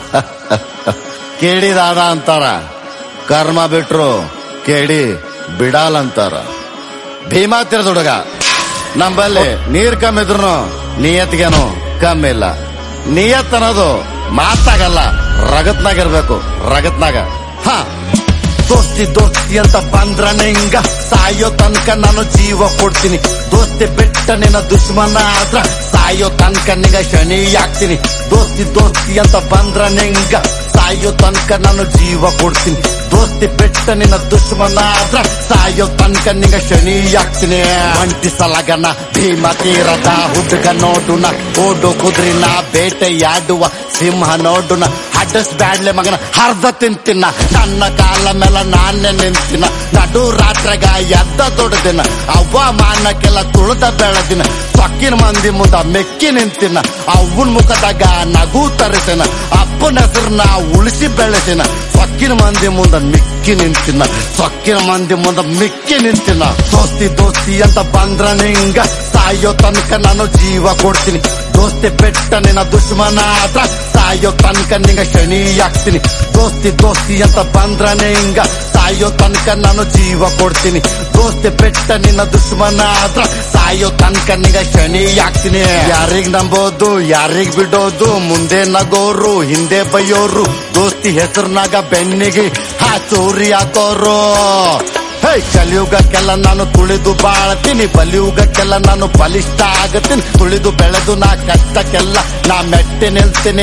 ಕೇಳಿದಾದ ಅಂತಾರ ಕರ್ಮ ಬಿಟ್ರು ಕೇಳಿ ಬಿಡಾಲ್ ಅಂತಾರ ಭೀಮಾ ತಿರ್ದ ಹುಡುಗ ನಂಬಲ್ಲಿ ನೀರ್ ಕಮ್ಮಿ ಇದ್ರು ನಿಯತ್ಗೇನು ಕಮ್ಮಿ ಇಲ್ಲ ನಿಯತ್ ಅನ್ನೋದು ಮಾತಾಗಲ್ಲ ರಗತ್ನಾಗ ಇರ್ಬೇಕು ರಗತ್ನಾಗ ಹ ದೋಸ್ತಿ ದೋಸ್ತಿ ಅಂತ ಬಂದ್ರ ನಿಂಗ ಸಾಯೋ ತನಕ ನಾನು ಜೀವ ಕೊಡ್ತೀನಿ ದೋಸ್ತಿ ಬಿಟ್ಟ ನಿನ್ನ ದುಶ್ಮನ ಆದ್ರ ಸಾಯೋ ತನಕ ನಿಂಗ ಶನಿ ಆಗ್ತೀನಿ ದೋಸ್ತಿ ದೋಸ್ತಿ ಅಂತ ಬಂದ್ರ ನಿಂಗ ಸಾಯೋ ತನಕ ನಾನು ಜೀವ ಕೊಡ್ತೀನಿ ದೋಸ್ತಿ ಬಿಟ್ಟ ನಿನ್ನ ದುಶ್ಮನ ಆದ್ರ ಸಾಯೋ ತನಕ ನಿಂಗ ಶನಿ ಆಗ್ತೀನಿ ಒಂಟಿ ಸಲಗನ ಭೀಮ ತೀರದ ಹುಡುಗ ನೋಡುನ ಓಡು ಕುದ್ರಿನ ಬೇಟೆಯಾಡುವ ಸಿಂಹ ನೋಡುನ ಹಡ್ಡಸ್ ಬ್ಯಾಡ್ಲೆ ಮಗನ ಹರ್ದ ತಿಂತಿನ ನನ್ನ ಕಾಲ ಮೇಲೆ ನಾನೇ ನಿಂತಿನ ನಡು ರಾತ್ರಿಗ ಎದ್ದ ದೊಡ್ಡದಿನ ಅವಮಾನಕ್ಕೆಲ್ಲ ತುಳಿದ ಬೆಳೆದಿನ ಸೊಕ್ಕಿನ ಮಂದಿ ಮುಂದ ಮೆಕ್ಕಿ ನಿಂತಿನ ಅವನ್ ಮುಖದಾಗ ನಗು ತರಿಸಿನ ಅಪ್ಪನ ಹೆಸರನ್ನ ಉಳಿಸಿ ಬೆಳೆಸಿನ ಸೊಕ್ಕಿನ ಮಂದಿ ಮುಂದ ಮಿಕ್ಕಿ ನಿಂತಿನ ಸೊಕ್ಕಿನ ಮಂದಿ ಮುಂದ ಮಿಕ್ಕಿ ನಿಂತಿನ ದೋಸ್ತಿ ದೋಸ್ತಿ ಅಂತ ಬಂದ್ರ ನಿಂಗ ಸಾಯೋ ತನಕ ನಾನು ಜೀವ ಕೊಡ್ತೀನಿ ದೋಸ್ತಿ ಬೆಟ್ಟ ನಿನ್ನ ದುಶ್ಮನ ಆದ್ರ ಸಾಯೋ ತನಕ ನಿಂಗ ಶನಿ ಆಗ್ತೀನಿ ದೋಸ್ತಿ ದೋಸ್ತಿ ಅಂತ ಬಂದ್ರ ನಿಂಗ ಸಾಯೋ ತನಕ ನಾನು ಜೀವ ಕೊಡ್ತೀನಿ ದೋಸ್ತಿ ಬೆಟ್ಟ ನಿನ್ನ ದುಶ್ಮನ ಆದ್ರ ಸಾಯೋ ತನಕ ನಿಂಗ ಶನಿ ಆಗ್ತೀನಿ ಯಾರಿಗ್ ನಂಬೋದು ಯಾರಿಗ್ ಬಿಡೋದು ಮುಂದೆ ನಗೋರು ಹಿಂದೆ ಬೈಯೋರು ದೋಸ್ತಿ ಹೆಸರ್ನಾಗ ಬೆನ್ನಿಗೆ ಹಾ ಚೋರಿ ಹಾಕೋರು ಹೇ ಕಲಿಯುಗಕ್ಕೆಲ್ಲ ನಾನು ತುಳಿದು ಬಾಳ್ತೀನಿ ಬಲಿಯುಗಕ್ಕೆಲ್ಲ ನಾನು ಬಲಿಷ್ಠ ಆಗತ್ತೀನಿ ತುಳಿದು ಬೆಳೆದು ನಾ ಕಷ್ಟಕ್ಕೆಲ್ಲ ನಾ ಮೆಟ್ಟಿ ನಿಲ್ತೀನಿ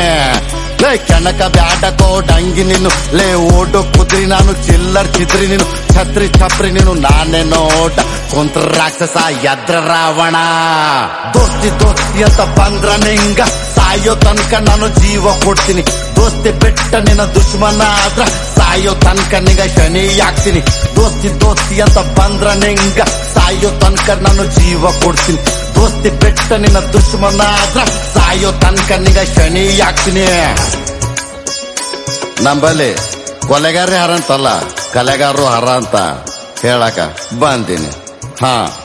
ಲೇ ಕೆಣಕ ಬ್ಯಾಡ ಕೋಡಂಗಿ ನೀನು ಲೇ ಓಡು ಕುದ್ರಿ ನಾನು ಚಿಲ್ಲರ್ ಚಿದ್ರಿ ನೀನು ಛತ್ರಿ ಛಪ್ರಿ ನೀನು ನಾನೇ ನೋಟ ಕುಂತ್ರ ರಾಕ್ಷಸ ಎದ್ರ ರಾವಣ ದೋಸ್ತಿ ದೋಸ್ತಿ ಅಂತ ಬಂದ್ರ ನಿಂಗ ಸಾಯೋ ತನಕ ನಾನು ಜೀವ ಕೊಡ್ತೀನಿ ದೋಸ್ತಿ ಬಿಟ್ಟ ನಿನ್ನ ದುಶ್ಮನ ಆದ್ರ ಸಾಯೋ ತನಕ ನಿಂಗ ಶನಿ ಆಗ್ತೀನಿ ದೋಸ್ತಿ ದೋಸ್ತಿ ಅಂತ ಬಂದ್ರ ನಿಂಗ ಸಾಯೋ ತನಕ ನಾನು ಜೀವ ಕೊಡ್ತೀನಿ ದೋಸ್ತಿ ಬಿಟ್ಟ ನಿನ್ನ ದುಶ್ಮನ ಆದ್ರ ಸಾಯೋ ತನಕ ನಿಂಗ ಶನಿ ಆಗ್ತೀನಿ ನಂಬಲ್ಲಿ ಕೊಲೆಗಾರೇ ಹರ ಅಂತಲ್ಲ ಕಲೆಗಾರರು ಹರ ಅಂತ ಹೇಳಕ ಬಂದೀನಿ ಹಾ